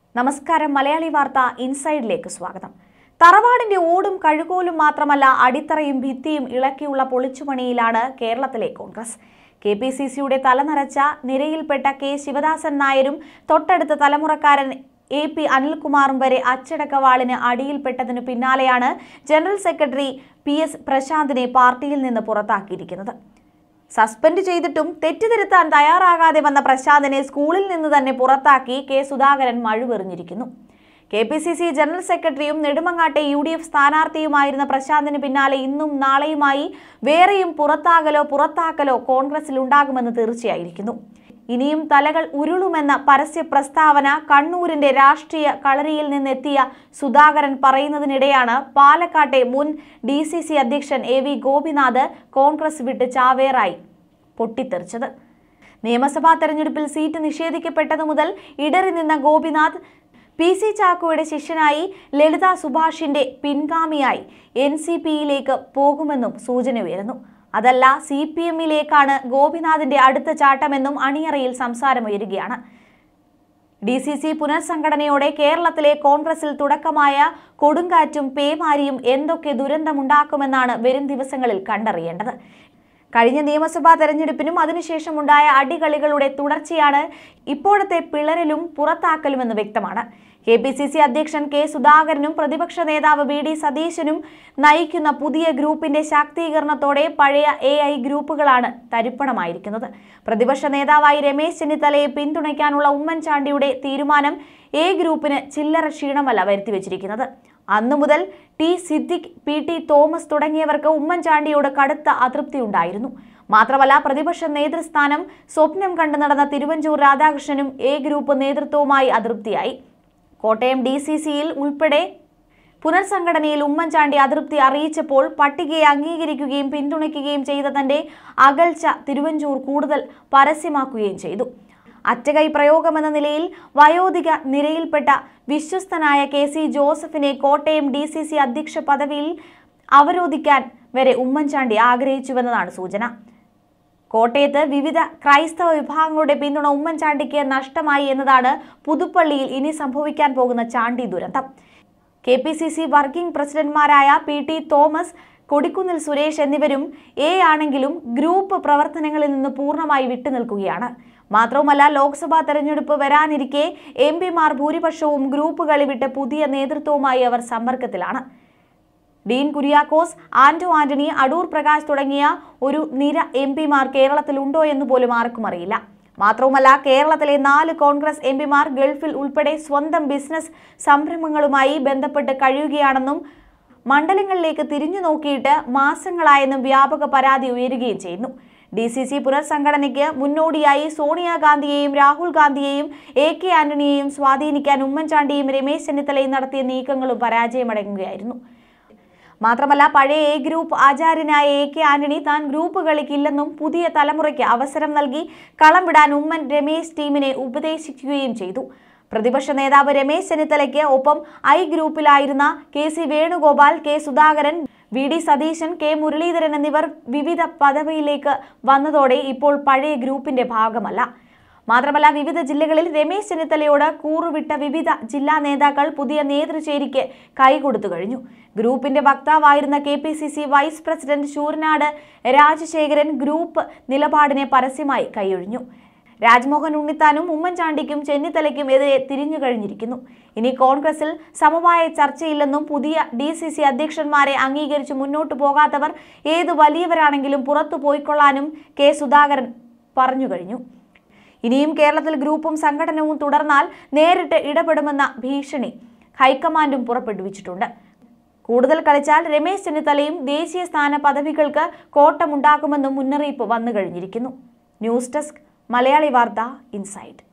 നമസ്കാരം മലയാളി വാർത്ത ഇൻസൈഡിലേക്ക് സ്വാഗതം തറവാടിന്റെ ഓടും കഴുകോലും മാത്രമല്ല അടിത്തറയും ഭിത്തിയും ഇളക്കിയുള്ള പൊളിച്ചുപണിയിലാണ് കേരളത്തിലെ കോൺഗ്രസ് കെ പി സി സിയുടെ തലനരച്ച നിരയിൽപ്പെട്ട കെ ശിവദാസൻ നായരും തൊട്ടടുത്ത തലമുറക്കാരൻ എ പി അനിൽകുമാറും വരെ അച്ചടക്കവാളിന് അടിയിൽപ്പെട്ടതിനു പിന്നാലെയാണ് ജനറൽ സെക്രട്ടറി പി എസ് പ്രശാന്തിനെ പാർട്ടിയിൽ നിന്ന് പുറത്താക്കിയിരിക്കുന്നത് സസ്പെൻഡ് ചെയ്തിട്ടും തെറ്റുതിരുത്താൻ തയ്യാറാകാതെ വന്ന പ്രശാന്തിനെ സ്കൂളിൽ നിന്ന് തന്നെ പുറത്താക്കി കെ സുധാകരൻ മഴുവെറിഞ്ഞിരിക്കുന്നു K P C C general സെക്രട്ടറിയും നെടുമങ്ങാട്ടെ യു ഡി എഫ് സ്ഥാനാർത്ഥിയുമായിരുന്ന പ്രശാന്തിന് പിന്നാലെ ഇന്നും നാളെയുമായി വേറെയും പുറത്താകലോ പുറത്താക്കലോ കോൺഗ്രസിൽ ഉണ്ടാകുമെന്ന് തീർച്ചയായിരിക്കുന്നു ഇനിയും തലകൾ ഉരുളുമെന്ന പരസ്യ പ്രസ്താവന കണ്ണൂരിന്റെ രാഷ്ട്രീയ കളരിയിൽ നിന്നെത്തിയ സുധാകരൻ പറയുന്നതിനിടെയാണ് പാലക്കാട്ടെ മുൻ ഡി സി സി അധ്യക്ഷൻ എ വി ഗോപിനാഥ് കോൺഗ്രസ് വിട്ട് ചാവേറായി പൊട്ടിത്തെറിച്ചത് നിയമസഭാ തെരഞ്ഞെടുപ്പിൽ സീറ്റ് നിഷേധിക്കപ്പെട്ടതു മുതൽ ഇടറി നിന്ന ഗോപിനാഥ് പി സി ചാക്കോയുടെ ശിഷ്യനായി ലളിത സുഭാഷിന്റെ പിൻഗാമിയായി എൻ സി പിയിലേക്ക് പോകുമെന്നും സൂചന ഉയരുന്നു അതല്ല സി പി എമ്മിലേക്കാണ് ഗോപിനാഥിന്റെ അടുത്ത ചാട്ടമെന്നും അണിയറയിൽ സംസാരമുയരുകയാണ് ഡി സി സി പുനർസംഘടനയോടെ കേരളത്തിലെ കോൺഗ്രസിൽ തുടക്കമായ കൊടുങ്കാറ്റും പേമാരിയും എന്തൊക്കെ ദുരന്തമുണ്ടാക്കുമെന്നാണ് വരും ദിവസങ്ങളിൽ കണ്ടറിയേണ്ടത് കഴിഞ്ഞ നിയമസഭാ തെരഞ്ഞെടുപ്പിനും അതിനുശേഷം ഉണ്ടായ അടികളികളുടെ തുടർച്ചയാണ് ഇപ്പോഴത്തെ പിളരലും പുറത്താക്കലുമെന്ന് വ്യക്തമാണ് കെ പി സി സി അധ്യക്ഷൻ കെ സുധാകരനും പ്രതിപക്ഷ നേതാവ് വി ഡി സതീശനും നയിക്കുന്ന പുതിയ ഗ്രൂപ്പിന്റെ ശാക്തീകരണത്തോടെ പഴയ എ ഐ ഗ്രൂപ്പുകളാണ് തരിപ്പണമായിരിക്കുന്നത് പ്രതിപക്ഷ നേതാവായി രമേശ് ചെന്നിത്തലയെ പിന്തുണയ്ക്കാനുള്ള ഉമ്മൻചാണ്ടിയുടെ തീരുമാനം എ ഗ്രൂപ്പിന് ചില്ലറ ക്ഷീണമല്ല വരുത്തിവെച്ചിരിക്കുന്നത് അന്നു മുതൽ T Siddique P T Thomas തുടങ്ങിയവർക്ക് ഉമ്മൻചാണ്ടിയോട് കടുത്ത അതൃപ്തി ഉണ്ടായിരുന്നു മാത്രമല്ല പ്രതിപക്ഷ നേതൃസ്ഥാനം സ്വപ്നം കണ്ടു നടന്ന തിരുവഞ്ചൂർ രാധാകൃഷ്ണനും എ ഗ്രൂപ്പ് നേതൃത്വവുമായി അതൃപ്തിയായി കോട്ടയം ഡി സി സിയിൽ ഉൾപ്പെടെ പുനർസംഘടനയിൽ ഉമ്മൻചാണ്ടി അതൃപ്തി അറിയിച്ചപ്പോൾ പട്ടികയെ അംഗീകരിക്കുകയും പിന്തുണയ്ക്കുകയും ചെയ്ത തന്റെ അകൽച്ച തിരുവഞ്ചൂർ കൂടുതൽ പരസ്യമാക്കുകയും ചെയ്തു അറ്റകൈ പ്രയോഗമെന്ന നിലയിൽ വയോധിക നിരയിൽപ്പെട്ട വിശ്വസ്തനായ കെ സി ജോസഫിനെ കോട്ടയം ഡി സി സി അധ്യക്ഷ പദവിയിൽ അവരോധിക്കാൻ വരെ ഉമ്മൻചാണ്ടി ആഗ്രഹിച്ചുവെന്നതാണ് സൂചന കോട്ടയത്ത് വിവിധ ക്രൈസ്തവ വിഭാഗങ്ങളുടെ പിന്തുണ ഉമ്മൻചാണ്ടിക്ക് നഷ്ടമായി എന്നതാണ് പുതുപ്പള്ളിയിൽ ഇനി സംഭവിക്കാൻ പോകുന്ന ചാണ്ടി ദുരന്തം K P C C working പ്രസിഡന്റ്മാരായ പി ടി തോമസ് കൊടിക്കുന്നിൽ സുരേഷ് എന്നിവരും എ ആണെങ്കിലും ഗ്രൂപ്പ് പ്രവർത്തനങ്ങളിൽ നിന്ന് പൂർണ്ണമായി വിട്ടുനിൽക്കുകയാണ് മാത്രവുമല്ല ലോക്സഭാ തെരഞ്ഞെടുപ്പ് വരാനിരിക്കെ എം പിമാർ ഭൂരിപക്ഷവും ഗ്രൂപ്പുകളി വിട്ട് പുതിയ നേതൃത്വവുമായി അവർ സമ്പർക്കത്തിലാണ് ഡീൻ കുര്യാക്കോസ് ആന്റോ ആന്റണി അടൂർ പ്രകാശ് തുടങ്ങിയ ഒരു നിര എം പിമാർ കേരളത്തിലുണ്ടോ എന്ന് പോലും ആർക്കും അറിയില്ല മാത്രവുമല്ല കേരളത്തിലെ നാല് കോൺഗ്രസ് എം പിമാർ ഗൾഫിൽ ഉൾപ്പെടെ സ്വന്തം ബിസിനസ് സംരംഭങ്ങളുമായി ബന്ധപ്പെട്ട് കഴിയുകയാണെന്നും മണ്ഡലങ്ങളിലേക്ക് തിരിഞ്ഞു നോക്കിയിട്ട് മാസങ്ങളായെന്നും വ്യാപക പരാതി ഉയരുകയും ചെയ്യുന്നു ഡി സി സി പുനർസംഘടനയ്ക്ക് മുന്നോടിയായി സോണിയാഗാന്ധിയെയും രാഹുൽ ഗാന്ധിയെയും എ കെ ആന്റണിയെയും സ്വാധീനിക്കാൻ ഉമ്മൻചാണ്ടിയും രമേശ് ചെന്നിത്തലയും നടത്തിയ നീക്കങ്ങളും പരാജയമടങ്ങുകയായിരുന്നു മാത്രമല്ല പഴയ എ ഗ്രൂപ്പ് ആചാര്യനായ എ കെ ആന്റണി താൻ ഗ്രൂപ്പ് കളിക്കില്ലെന്നും പുതിയ തലമുറയ്ക്ക് അവസരം നൽകി കളം വിടാൻ ഉമ്മൻ രമേശ് ടീമിനെ ഉപദേശിക്കുകയും ചെയ്തു പ്രതിപക്ഷ നേതാവ് രമേശ് ചെന്നിത്തലയ്ക്ക് ഒപ്പം ഐ ഗ്രൂപ്പിലായിരുന്ന K C Venugopal K Sudhakaran V D Satheesan K Muraleedharan എന്നിവർ വിവിധ പദവിയിലേക്ക് വന്നതോടെ ഇപ്പോൾ പഴയ ഗ്രൂപ്പിന്റെ ഭാഗമല്ല മാത്രമല്ല വിവിധ ജില്ലകളിൽ രമേശ് ചെന്നിത്തലയോട് കൂറുവിട്ട വിവിധ ജില്ലാ നേതാക്കൾ പുതിയ നേതൃചേരിക്ക് കൈകൊടുത്തു കഴിഞ്ഞു ഗ്രൂപ്പിന്റെ വക്താവായിരുന്ന K P C C vice president Sooranad Rajasekharan group നിലപാടിനെ പരസ്യമായി കൈയൊഴിഞ്ഞു രാജ്മോഹൻ ഉണ്ണിത്താനും ഉമ്മൻചാണ്ടിക്കും ചെന്നിത്തലയ്ക്കും എതിരെ തിരിഞ്ഞു കഴിഞ്ഞിരിക്കുന്നു ഇനി കോൺഗ്രസിൽ സമവായ ചർച്ചയില്ലെന്നും പുതിയ ഡി സി സി അധ്യക്ഷന്മാരെ അംഗീകരിച്ച് മുന്നോട്ടു പോകാത്തവർ ഏത് വലിയവരാണെങ്കിലും പുറത്തു പോയിക്കൊള്ളാനും കെ സുധാകരൻ പറഞ്ഞു കഴിഞ്ഞു ഇനിയും കേരളത്തിൽ ഗ്രൂപ്പും സംഘടനവും തുടർന്നാൽ നേരിട്ട് ഇടപെടുമെന്ന ഭീഷണി ഹൈക്കമാൻഡും പുറപ്പെടുവിച്ചിട്ടുണ്ട് കൂടുതൽ കളിച്ചാൽ രമേശ് ചെന്നിത്തലയും ദേശീയ സ്ഥാന പദവികൾക്ക് കോട്ടമുണ്ടാക്കുമെന്നും മുന്നറിയിപ്പ് വന്നു കഴിഞ്ഞിരിക്കുന്നു ന്യൂസ് ഡെസ്ക് മലയാളി വാർത്ത ഇൻസൈറ്റ്